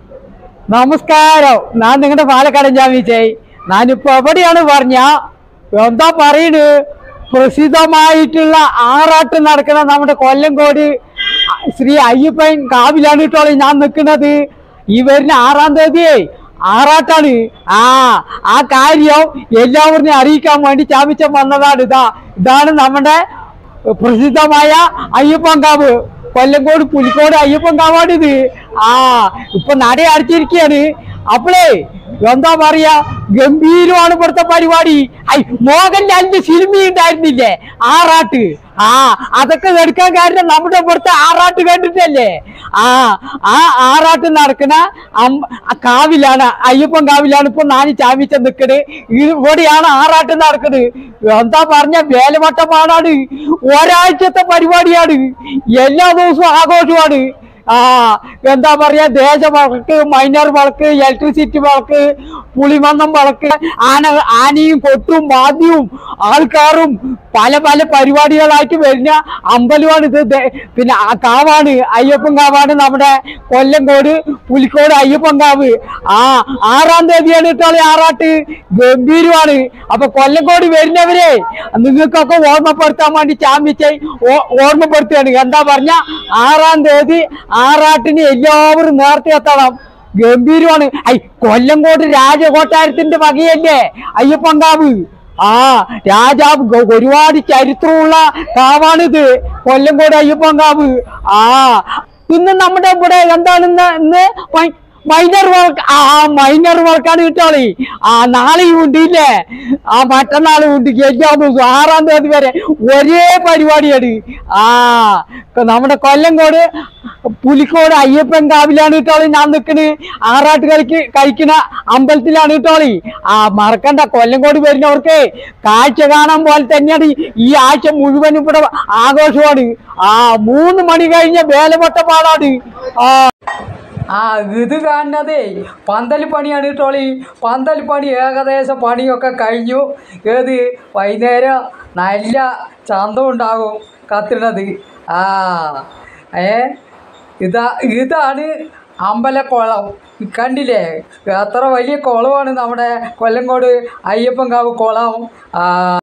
നമസ്കാരം ഞാൻ നിങ്ങളുടെ പാലക്കാടൻ ജാമിച്ചേ ഞാനിപ്പോ എവിടെയാണ് പറഞ്ഞ എന്താ പറയണ് പ്രസിദ്ധമായിട്ടുള്ള ആറാട്ട് നടക്കുന്ന നമ്മുടെ കൊല്ലംകോട് ശ്രീ അയ്യപ്പൻ കാവിലാണ് കേട്ടോ ഞാൻ നിൽക്കുന്നത് ഈ വരുന്ന ആറാം തീയതിയേ ആറാട്ടാണ് ആ ആ കാര്യം എല്ലാവരെയും അറിയിക്കാൻ വേണ്ടി ചാമിച്ചൻ വന്നതാണ് ഇതാ ഇതാണ് നമ്മുടെ പ്രസിദ്ധമായ അയ്യപ്പൻകാവ് കൊല്ലങ്കോട് പുലിക്കോട് അയ്യപ്പൻകാവാണിത് ആ ഇപ്പൊ നട അടച്ചിരിക്കുകയാണ് അപ്പോളേ എന്താ പറയാ ഗംഭീരമാണ് ഇവിടുത്തെ പരിപാടി ഐ മോഹൻലാലിന്റെ സിനിമ ഉണ്ടായിരുന്നില്ലേ ആറാട്ട് ആ അതൊക്കെ എടുക്കാൻ കാരണം നമ്മുടെ ഇവിടുത്തെ ആറാട്ട് കണ്ടിട്ടല്ലേ ആ ആ ആറാട്ട് നടക്കുന്ന അം- ആ കാവിലാണ് അയ്യപ്പൻ കാവിലാണ് ഇപ്പൊ നാല് ചാമിച്ച നിക്കണ് ഇവിടെയാണ് ആറാട്ട് നടക്കുന്നത് എന്താ പറഞ്ഞ വേലവട്ടപ്പാടാണ് ഒരാഴ്ചത്തെ പരിപാടിയാണ് എല്ലാ ദിവസവും ആഘോഷമാണ് ആ എന്താ പറയാ ദേശവളക്ക് മൈനർ വളക്ക് ഇലക്ട്രിസിറ്റി വളക്ക് പുളിമന്നം വളക്ക് ആന ആനയും കൊട്ടും വാദ്യവും ആൾക്കാരും പല പല പരിപാടികളായിട്ട് വരുന്ന അമ്പലമാണ് ഇത് ദേ- പിന്നെ ആ കാവാണ് അയ്യപ്പൻ കാവാണ് നമ്മുടെ കൊല്ലങ്കോട് പുലിക്കോട് അയ്യപ്പൻ കാവ് ആ ആറാം തീയതിയാണ് കേട്ടോ ആറാട്ട് ഗംഭീരമാണ് അപ്പൊ കൊല്ലങ്കോട് വരുന്നവരെ നിങ്ങൾക്കൊക്കെ ഓർമ്മപ്പെടുത്താൻ വേണ്ടി ചാമ്പിച്ച് ഓർമ്മപ്പെടുത്തുകയാണ് എന്താ പറഞ്ഞ ആറാം തീയതി ആറാട്ടിന് എല്ലാവരും നേരത്തെ എത്തണം ഗംഭീരമാണ് ഐ കൊല്ലങ്കോട് രാജകൊട്ടാരത്തിന്റെ വകയല്ലേ അയ്യപ്പൻകാവ് ആ രാജാവ് ഗ- ഒരുപാട് ചരിത്രമുള്ള കാവാണിത് കൊല്ലങ്കോട് അയ്യപ്പൻകാവ് ആ ഇന്ന് നമ്മുടെ ഇവിടെ എന്താണ് ഇന്ന് ഇന്ന് മൈ- മൈനർ വർക്ക് ആ മൈനർ വർക്കാണ് കിട്ടാളി ആ നാളെയും ഉണ്ട് ഇല്ലേ ആ മറ്റന്നാളും ഉണ്ട് എല്ലാ ദിവസവും ആറാം തീയതി വരെ ഒരേ പരിപാടിയാണ് ആ ഇപ്പൊ നമ്മുടെ കൊല്ലങ്കോട് പുലിക്കോട് അയ്യപ്പൻ കാവിലാണ് കിട്ടോളി ഞാൻ നിൽക്കണ് ആറാട്ട് കളിക്ക് കഴിക്കുന്ന അമ്പലത്തിലാണ് കിട്ടോളി ആ മറക്കണ്ട കൊല്ലങ്കോട് വരുന്നവർക്ക് കാഴ്ച കാണാൻ പോലെ തന്നെയാണ് ഈ ആഴ്ച മുഴുവനും ഇവിടെ ആഘോഷമാണ് ആ മൂന്ന് മണി കഴിഞ്ഞ വേലപ്പെട്ട പാടാണ് ആ ആ ഇത് കാണുന്നതേ പന്തൽ പണിയാണ് കേട്ടോളി പന്തൽ പണി ഏകദേശം പണിയൊക്കെ കഴിഞ്ഞു ഏത് വൈകുന്നേരം നല്ല ചന്തം ഉണ്ടാകും കത്തുന്നത് ആ ഏ ഇതാ ഇതാണ് അമ്പലക്കുളം കണ്ടില്ലേ എത്ര വലിയ കുളമാണ് നമ്മുടെ കൊല്ലങ്കോട് അയ്യപ്പൻകാവ് കുളം ആ